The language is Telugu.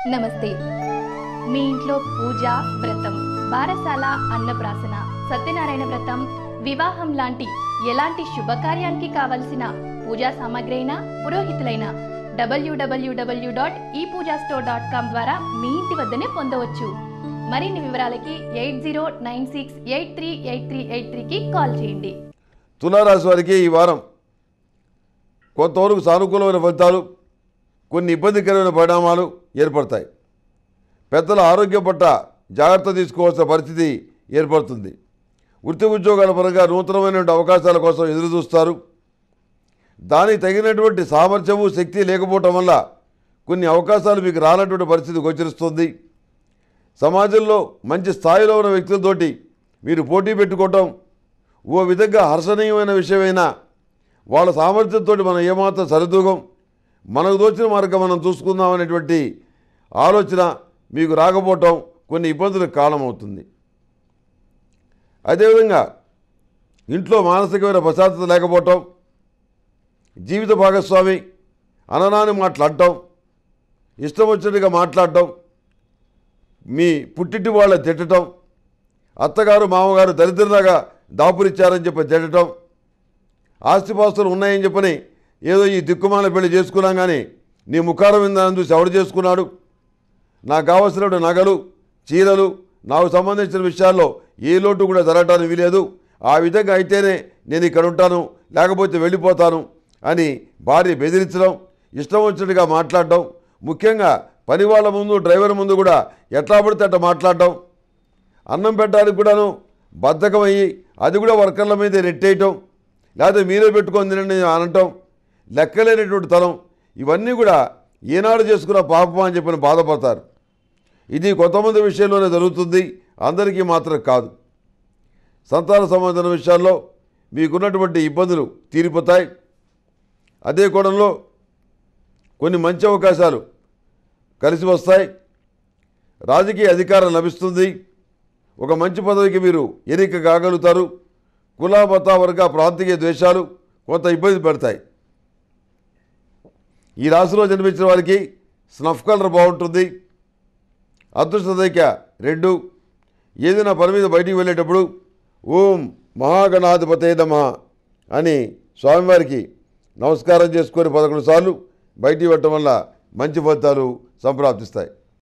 నమస్తే మీ ఇంట్లో పూజ వ్రతం బారసాల అన్నప్రాసన సత్యనారాయణ వ్రతం వివాహం లాంటి ఎలాంటి శుభకార్యానికి కావలసిన పూజా సామాగ్రి అయినా పురోహితులైన డబ్ల్యూడబ్ల్యూడబ్ల్యూ డాట్ ఈ పూజా స్టోర్ డాట్ కామ్ ద్వారా మీ ఇంటి వద్దనే పొందవచ్చు మరిన్ని వివరాలకి eight zero nine six eight three eight three eight త్రీకి కాల్ చేయండి తులారాశి వారికి ఈ వారం కొంతవరకు సానుకూలమైన ఫలితాలు కొన్ని ఇబ్బందికరమైన పరిణామాలు ఏర్పడతాయి పెద్దల ఆరోగ్యం పట్ల జాగ్రత్త తీసుకోవాల్సిన పరిస్థితి ఏర్పడుతుంది వృత్తి ఉద్యోగాల పరంగా నూతనమైనటువంటి అవకాశాల కోసం ఎదురు చూస్తారు దానికి తగినటువంటి సామర్థ్యము శక్తి లేకపోవటం వల్ల కొన్ని అవకాశాలు మీకు రానటువంటి పరిస్థితి గోచరిస్తుంది సమాజంలో మంచి స్థాయిలో ఉన్న వ్యక్తులతోటి మీరు పోటీ పెట్టుకోవటం ఓ విధంగా హర్షణీయమైన విషయమైనా వాళ్ళ సామర్థ్యంతో మనం ఏమాత్రం సరితూగం మనకు దోచిన మార్గం మనం చూసుకుందాం అనేటువంటి ఆలోచన మీకు రాకపోవటం కొన్ని ఇబ్బందులకు కారణమవుతుంది అదేవిధంగా ఇంట్లో మానసికమైన ప్రశాంతత లేకపోవటం జీవిత భాగస్వామి అననాని మాట్లాడటం ఇష్టం వచ్చినట్టుగా మాట్లాడటం మీ పుట్టింటి వాళ్ళ తిట్టడం అత్తగారు మామగారు దరిద్రలాగా దాపురిచ్చారని చెప్పి తిట్టడం ఆస్తిపాస్తులు ఉన్నాయని చెప్పని ఏదో ఈ దిక్కుమాల పెళ్లి చేసుకున్నాం కానీ నీ ముఖారం విందని చూసి ఎవడు చేసుకున్నాడు నాకు కావలసినటువంటి నగలు చీరలు నాకు సంబంధించిన విషయాల్లో ఏ లోటు కూడా జరగటానికి వీలేదు ఆ విధంగా అయితేనే నేను ఇక్కడ ఉంటాను లేకపోతే వెళ్ళిపోతాను అని భార్య బెదిరించడం ఇష్టం వచ్చినట్టుగా మాట్లాడడం ముఖ్యంగా పని వాళ్ళ ముందు డ్రైవర్ ముందు కూడా ఎట్లా పడితే అట్లా మాట్లాడడం అన్నం పెట్టడానికి కూడాను బద్ధకమయ్యి అది కూడా వర్కర్ల మీద నెట్టేయటం లేకపోతే మీరే పెట్టుకొని తినండి అనటం లెక్కలేనటువంటి తనం ఇవన్నీ కూడా ఏనాడు చేసుకున్న పాపం అని చెప్పిన బాధపడతారు ఇది కొంతమంది విషయంలోనే జరుగుతుంది అందరికీ మాత్రం కాదు సంతాన సంబంధమైన విషయాల్లో మీకున్నటువంటి ఇబ్బందులు తీరిపోతాయి అదే కోణంలో కొన్ని మంచి అవకాశాలు కలిసి వస్తాయి రాజకీయ అధికారం లభిస్తుంది ఒక మంచి పదవికి మీరు ఎన్నిక కాగలుగుతారు కుల మత వర్గ ప్రాంతీయ ద్వేషాలు కొంత ఇబ్బంది పెడతాయి ఈ రాశిలో జన్మించిన వారికి స్నఫ్ కలర్ బాగుంటుంది అదృష్ట సంఖ్య రెండు ఏదైనా పని మీద బయటికి వెళ్ళేటప్పుడు ఓం మహాగణాధిపతే నమ అని స్వామివారికి నమస్కారం చేసుకొని పదకొండు సార్లు బయటికి పెట్టడం వల్ల మంచి ఫలితాలు సంప్రాప్తిస్తాయి